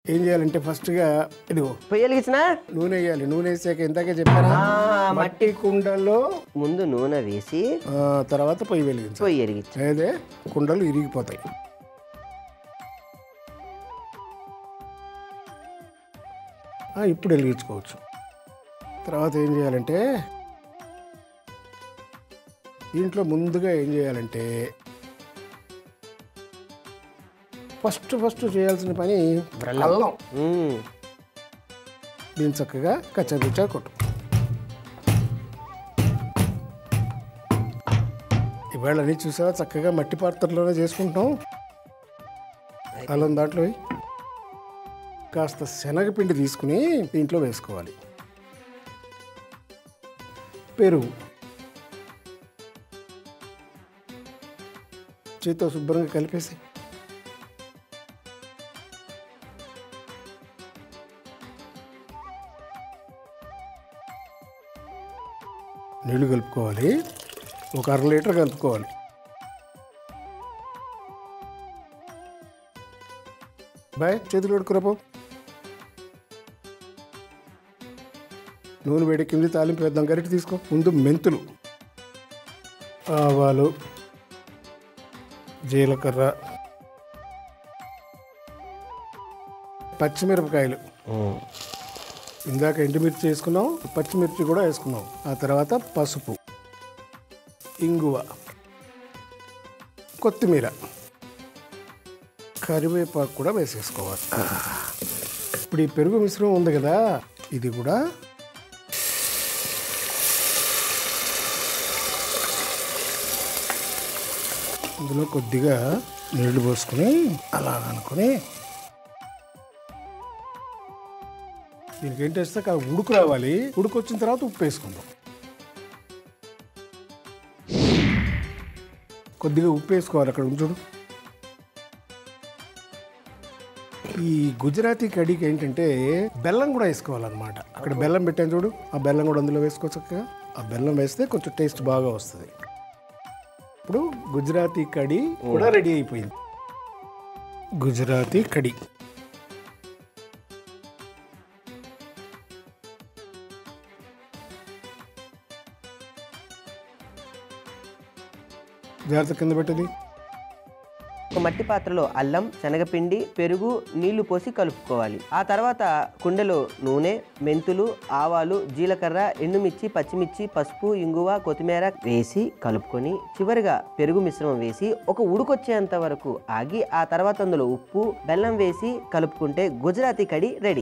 ఏం చేయాలంటే ఫస్ట్గా ఇదిగో పొయ్యి వెలిగించినా నూనె వేయాలి నూనె వేసాక ఇందాకే చెప్పానా ఆ, మట్టి కుండలో ముందు నూనె వేసి ఆ, తర్వాత పొయ్యి వెలిగించాలి పొయ్యి వెలిగించు అదే కుండలు ఇరిగిపోతాయి ఆ, ఇప్పుడు వెలిగించుకోవచ్చు తర్వాత ఏం చేయాలంటే దీంట్లో ముందుగా ఏం చేయాలంటే ఫస్ట్ ఫస్ట్ చేయాల్సిన పని అల్లం ఉమ్. దీన్ని చక్కగా కచ్చపిచ్చా కొట్టు ఇవాళ అన్నీ చూసావా చక్కగా మట్టి పాత్రలోనే చేసుకుంటాం అల్లం దాంట్లో వేయి. కాస్త శనగపిండి తీసుకుని దీంట్లో వేసుకోవాలి పెరుగు చేతితో శుభ్రంగా కలిపేసి నీళ్లు కలుపుకోవాలి ఒక అర లీటర్ కలుపుకోవాలి బాయ్ చేతులు కడుక్కురాపో నూనె వేడెక్కింది తాలింపు వేద్దాం గరిటె తీసుకో ముందు మెంతులు ఆవాలు జీలకర్ర పచ్చిమిరపకాయలు ఉమ్. ఇందాక ఎండుమిర్చి వేసుకున్నాం పచ్చిమిర్చి కూడా వేసుకున్నాం ఆ తర్వాత పసుపు ఇంగువ కొత్తిమీర కరివేపాకు కూడా వేసేసుకోవాలి ఇప్పుడు ఈ పెరుగు మిశ్రమం ఉంది కదా ఇది కూడా ఇందులో కొద్దిగా నీళ్లు పోసుకుని అలా అనుకుని దీనికి ఏంటి వేస్తే కాదు ఉడుకు రావాలి ఉడుకు వచ్చిన తర్వాత ఉప్పు వేసుకుందాం కొద్దిగా ఉప్పు వేసుకోవాలి అక్కడ ఉంచుడు ఈ గుజరాతీ కడీకి ఏంటంటే బెల్లం కూడా వేసుకోవాలన్నమాట అక్కడ బెల్లం పెట్టాను చూడు ఆ బెల్లం కూడా అందులో వేసుకోవచ్చు చక్కగా ఆ బెల్లం వేస్తే కొంచెం టేస్ట్ బాగా వస్తుంది ఇప్పుడు గుజరాతీ కడీ కూడా రెడీ అయిపోయింది గుజరాతీ కడీ జాగ్రత్త కింద పెట్టది ఒక మట్టి పాత్రలో అల్లం శనగపిండి పెరుగు నీళ్లు పోసి కలుపుకోవాలి ఆ తర్వాత కుండలో నూనె మెంతులు ఆవాలు జీలకర్ర ఎండుమిర్చి పచ్చిమిర్చి పసుపు ఇంగువ కొత్తిమీర వేసి కలుపుకొని చివరిగా పెరుగు మిశ్రమం వేసి ఒక ఉడుకొచ్చేంత వరకు ఆగి ఆ తర్వాత అందులో ఉప్పు బెల్లం వేసి కలుపుకుంటే గుజరాతీ కడి రెడీ